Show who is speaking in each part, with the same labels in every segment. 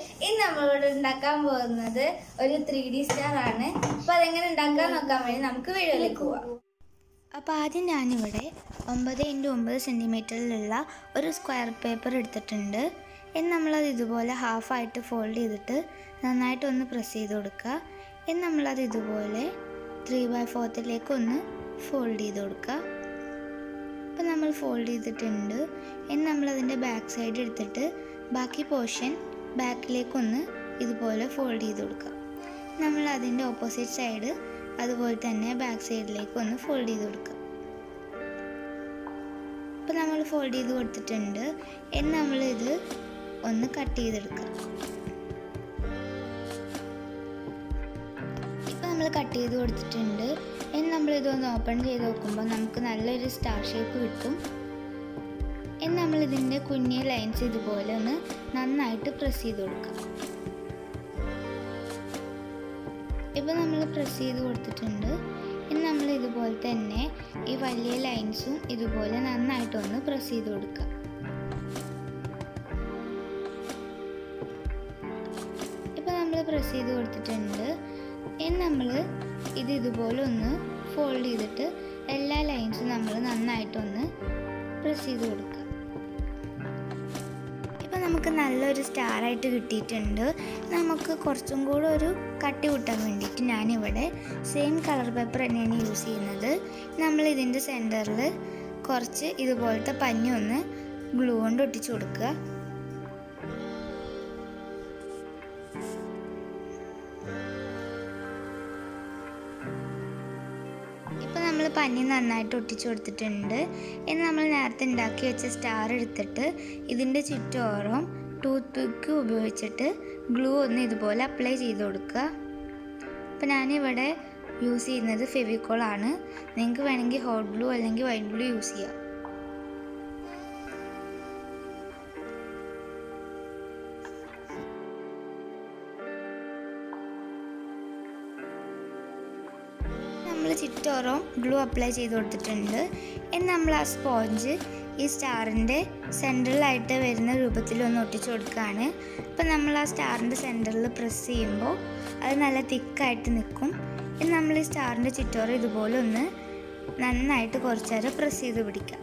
Speaker 1: ഇന്ന് നമ്മളിവിടെ ഉണ്ടാക്കാൻ പോകുന്നത് ഒരു ത്രീ ഡി സ്റ്റാർ ആണ് അപ്പൊ അതെങ്ങനെ ഉണ്ടാക്കാൻ നോക്കാൻ വേണ്ടി നമുക്ക് വീഡിയോയിലേക്ക് പോവാം
Speaker 2: അപ്പോൾ ആദ്യം ഞാനിവിടെ ഒമ്പത് ഇൻറ്റു ഒമ്പത് സെൻറ്റിമീറ്ററിലുള്ള ഒരു സ്ക്വയർ പേപ്പർ എടുത്തിട്ടുണ്ട് എന്ന് നമ്മളത് ഇതുപോലെ ഹാഫായിട്ട് ഫോൾഡ് ചെയ്തിട്ട് നന്നായിട്ട് ഒന്ന് പ്രസ് ചെയ്ത് കൊടുക്കുക എന്ന് നമ്മളത് ഇതുപോലെ ത്രീ ബൈ ഫോർത്തിലേക്ക് ഒന്ന് ഫോൾഡ് ചെയ്ത് കൊടുക്കുക അപ്പോൾ നമ്മൾ ഫോൾഡ് ചെയ്തിട്ടുണ്ട് എന്ന് നമ്മളതിൻ്റെ ബാക്ക് സൈഡ് എടുത്തിട്ട് ബാക്കി പോർഷൻ ബാക്കിലേക്കൊന്ന് ഇതുപോലെ ഫോൾഡ് ചെയ്ത് കൊടുക്കുക നമ്മൾ അതിൻ്റെ ഓപ്പോസിറ്റ് സൈഡ് അതുപോലെ തന്നെ ബാക്ക് സൈഡിലേക്ക് ഒന്ന് ഫോൾഡ് ചെയ്ത് കൊടുക്കുക അപ്പോൾ നമ്മൾ ഫോൾഡ് ചെയ്ത് കൊടുത്തിട്ടുണ്ട് എന്ന് നമ്മളിത് ഒന്ന് കട്ട് ചെയ്തെടുക്കുക ഇപ്പോൾ നമ്മൾ കട്ട് ചെയ്ത് കൊടുത്തിട്ടുണ്ട് എന്ന് നമ്മളിതൊന്ന് ഓപ്പൺ ചെയ്ത് നോക്കുമ്പോൾ നമുക്ക് നല്ലൊരു സ്റ്റാർ ഷേപ്പ് കിട്ടും എന്ന് നമ്മളിതിൻ്റെ കുഞ്ഞിയ ലൈൻസ് ഇതുപോലെ ഒന്ന് നന്നായിട്ട് പ്രസ് ചെയ്ത് കൊടുക്കുക ഇപ്പോൾ നമ്മൾ പ്രസ് ചെയ്ത് കൊടുത്തിട്ടുണ്ട് ഇനി നമ്മൾ ഇതുപോലെ തന്നെ ഈ വലിയ ലൈൻസും ഇതുപോലെ നന്നായിട്ടൊന്ന് പ്രസ് ചെയ്ത് കൊടുക്കുക ഇപ്പോൾ നമ്മൾ പ്രസ് ചെയ്ത് കൊടുത്തിട്ടുണ്ട് ഇനി നമ്മൾ ഇത് ഇതുപോലെ ഒന്ന് ഫോൾഡ് ചെയ്തിട്ട് എല്ലാ ലൈൻസും നമ്മൾ നന്നായിട്ടൊന്ന് പ്രസ് ചെയ്ത് കൊടുക്കുക ഇപ്പം നമുക്ക് നല്ലൊരു സ്റ്റാറായിട്ട് കിട്ടിയിട്ടുണ്ട് നമുക്ക് കുറച്ചും കൂടെ ഒരു കട്ടി കൂട്ടാൻ വേണ്ടിയിട്ട് ഞാനിവിടെ സെയിം കളർ പേപ്പർ തന്നെയാണ് യൂസ് ചെയ്യുന്നത് നമ്മൾ ഇതിൻ്റെ സെൻറ്ററിൽ കുറച്ച് ഇതുപോലത്തെ പഞ്ഞി ഒന്ന് ഗ്ലൂ കൊണ്ട് ഒട്ടിച്ചു കൊടുക്കുക ഇപ്പോൾ നമ്മൾ പഞ്ഞി നന്നായിട്ട് ഒട്ടിച്ചു കൊടുത്തിട്ടുണ്ട് ഇനി നമ്മൾ നേരത്തെ ഉണ്ടാക്കി വെച്ച സ്റ്റാർ എടുത്തിട്ട് ഇതിൻ്റെ ചുറ്റോറം ടൂത്ത് പിക്ക് ഉപയോഗിച്ചിട്ട് ഗ്ലൂ ഒന്ന് ഇതുപോലെ അപ്ലൈ ചെയ്ത് കൊടുക്കുക അപ്പോൾ ഞാനിവിടെ യൂസ് ചെയ്യുന്നത് ഫെവിക്കോളാണ് നിങ്ങൾക്ക് വേണമെങ്കിൽ ഹോട്ട് ഗ്ലൂ അല്ലെങ്കിൽ വൈറ്റ് ഗ്ലൂ യൂസ് ചെയ്യാം നമ്മൾ ചുറ്റോറം ഗ്ലൂ അപ്ലൈ ചെയ്ത് കൊടുത്തിട്ടുണ്ട് ഇനി നമ്മൾ ആ സ്പോഞ്ച് ഈ സ്റ്റാറിൻ്റെ സെൻറ്ററിലായിട്ട് വരുന്ന രൂപത്തിൽ ഒന്ന് ഒട്ടിച്ചു കൊടുക്കുകയാണ് അപ്പം നമ്മൾ ആ സ്റ്റാറിൻ്റെ സെൻറ്ററിൽ പ്രസ് ചെയ്യുമ്പോൾ അത് നല്ല തിക്കായിട്ട് നിൽക്കും ഇനി നമ്മൾ ഈ സ്റ്റാറിൻ്റെ ചുറ്റോറം ഇതുപോലെ ഒന്ന് നന്നായിട്ട് കുറച്ച് നേരം പ്രസ് ചെയ്ത് പിടിക്കാം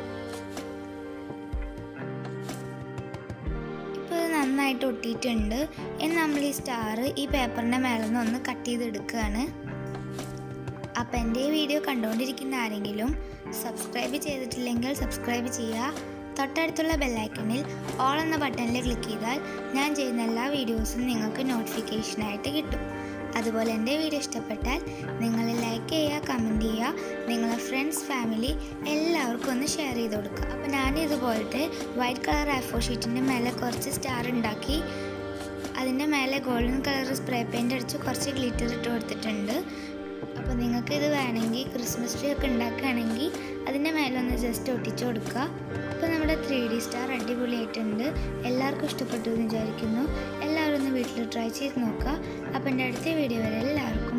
Speaker 2: ഇപ്പോൾ ഇത് നന്നായിട്ട് ഒട്ടിയിട്ടുണ്ട് ഇനി നമ്മൾ ഈ സ്റ്റാർ ഈ പേപ്പറിൻ്റെ മേലെ നിന്ന് ഒന്ന് കട്ട് ചെയ്തെടുക്കുകയാണ് അപ്പം എൻ്റെ ഈ വീഡിയോ കണ്ടുകൊണ്ടിരിക്കുന്ന ആരെങ്കിലും സബ്സ്ക്രൈബ് ചെയ്തിട്ടില്ലെങ്കിൽ സബ്സ്ക്രൈബ് ചെയ്യുക തൊട്ടടുത്തുള്ള ബെല്ലൈക്കണിൽ ഓൾ എന്ന ബട്ടണിൽ ക്ലിക്ക് ചെയ്താൽ ഞാൻ ചെയ്യുന്ന എല്ലാ വീഡിയോസും നിങ്ങൾക്ക് നോട്ടിഫിക്കേഷനായിട്ട് കിട്ടും അതുപോലെ എൻ്റെ വീഡിയോ ഇഷ്ടപ്പെട്ടാൽ നിങ്ങൾ ലൈക്ക് ചെയ്യുക കമൻറ്റ് ചെയ്യുക നിങ്ങളെ ഫ്രണ്ട്സ് ഫാമിലി എല്ലാവർക്കും ഒന്ന് ഷെയർ ചെയ്ത് കൊടുക്കുക അപ്പോൾ ഞാൻ ഇതുപോലത്തെ വൈറ്റ് കളർ ആഫോ ഷീറ്റിൻ്റെ മേലെ കുറച്ച് സ്റ്റാർ ഉണ്ടാക്കി അതിൻ്റെ മേലെ ഗോൾഡൻ കളർ സ്പ്രേ പെയിൻ്റ് അടിച്ച് കുറച്ച് ഗ്ലിറ്റർ ഇട്ട് കൊടുത്തിട്ടുണ്ട് അപ്പോൾ നിങ്ങൾക്ക് ഇത് വേണമെങ്കിൽ ക്രിസ്മസ് ട്രീ ഒക്കെ ഉണ്ടാക്കുകയാണെങ്കിൽ അതിൻ്റെ മേലൊന്ന് ജസ്റ്റ് ഒട്ടിച്ചു കൊടുക്കുക അപ്പോൾ നമ്മുടെ ത്രീ ഡി സ്റ്റാർ അടിപൊളിയായിട്ടുണ്ട് എല്ലാവർക്കും ഇഷ്ടപ്പെട്ടു എന്ന് വിചാരിക്കുന്നു എല്ലാവരും ഒന്ന് വീട്ടിൽ ട്രൈ ചെയ്ത് നോക്കുക അപ്പോൾ എൻ്റെ അടുത്ത വീഡിയോ വരെ എല്ലാവർക്കും